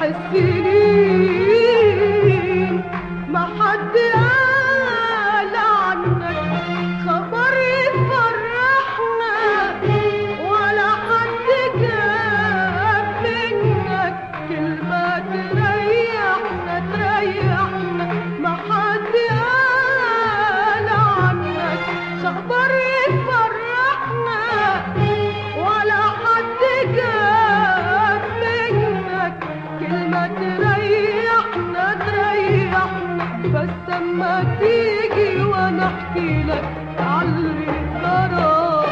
السنين ما حد قال عنك خبر يفرحنا ولا حد جاب منك كلمة تريحنا تريحنا ما حد قال عنك خبر يفرحنا ولا حد جاب منك كلمة تريحنا تريحنا بس اما تيجي وانا احكي لك عاللي جرى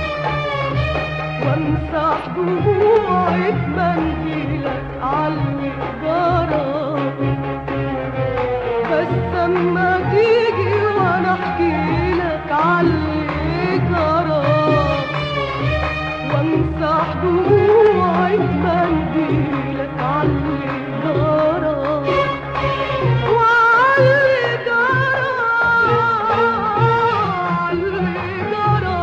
وامسح دموعي بمنديلك عاللي جرى بس اما تيجي وانا احكي لك عاللي جرى وامسح دموعي بمنديلك عاللي جرى وعاللي جرى عاللي جرى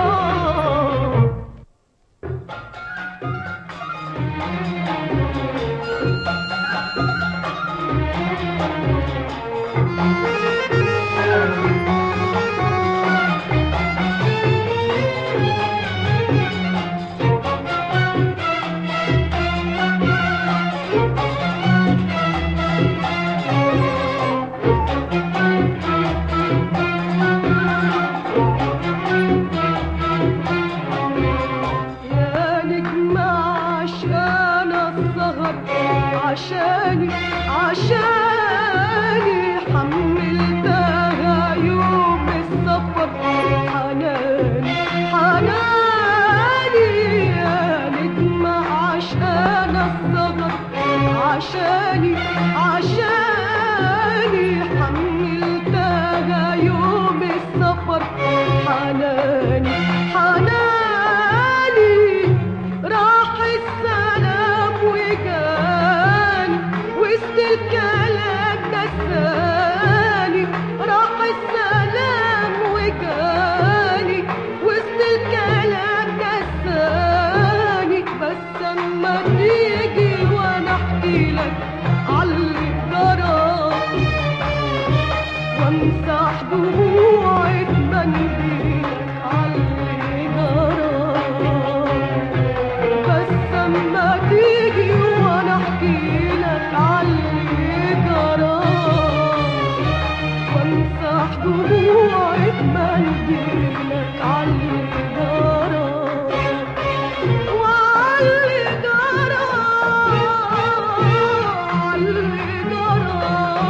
يا نجم عشان السهر عشاني عشاني حملتها يوم السفر حناني حناني يا نجم عشان السهر عشاني عشاني حملتها يوم السفر حناني حناني راح السلام وجاني وسط الكلام نساني راح السلام وجاني وسط الكلام نساني بس اما تيجي وانا احكي لك عاللي جرى وامسح دموعي بمنديلك عاللي جرى بس اما تيجي وانا احكي لك عاللي جرى وامسح دموعي بمنديلك عاللي جرى وعاللي جرى عاللي جرى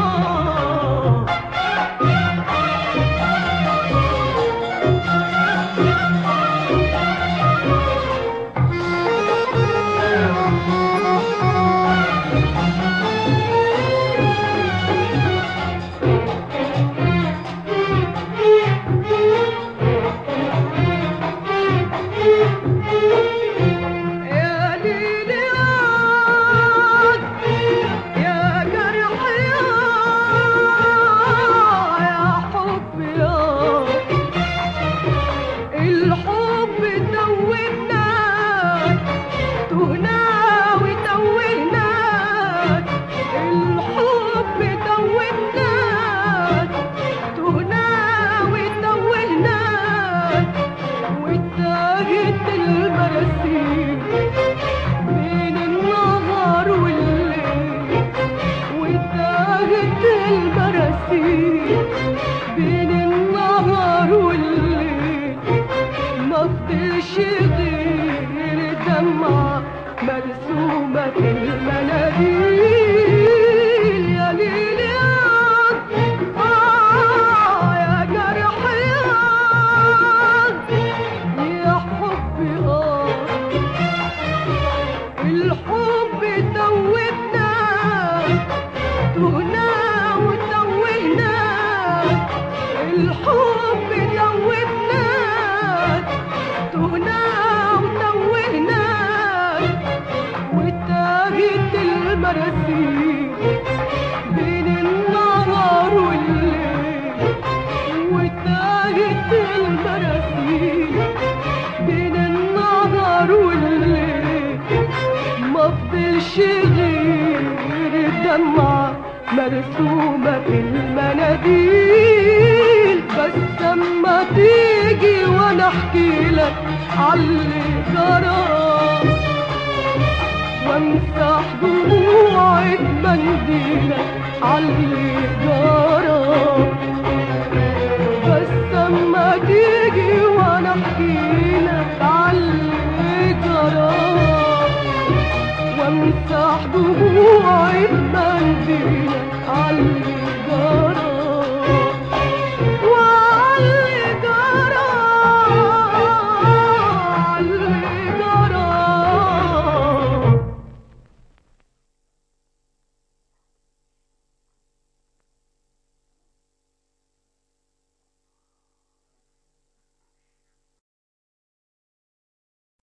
يا ليل ياك يا جرح ياك يا حب ياك الحب توهناك تهنا وتوهناك الحب توهناك تهنا وتوهناك واتاهت المراسيل بين النهار والليل واتاهت المراسيل بين النهار والليل ما فضلش غير دمعة مرسومة في المناديل يا ليل يا آه يا جرح يا يا حب آه الحب توبنا تهنا وتوهنا الحب توبنا تهنا وتوهنا وتاهت المراسيل بين النهار والليل وتاهت المراسيل بين النهار والليل ما فضلش غير الدمعة مرسومة في المناديل بس اما تيجي وانا احكي لك عاللي جرى وامسح دموعي بمنديلك عاللي جرى بس اما تيجي وانا احكي لك عاللي جرى وامسح دموعي بمنديلك عاللي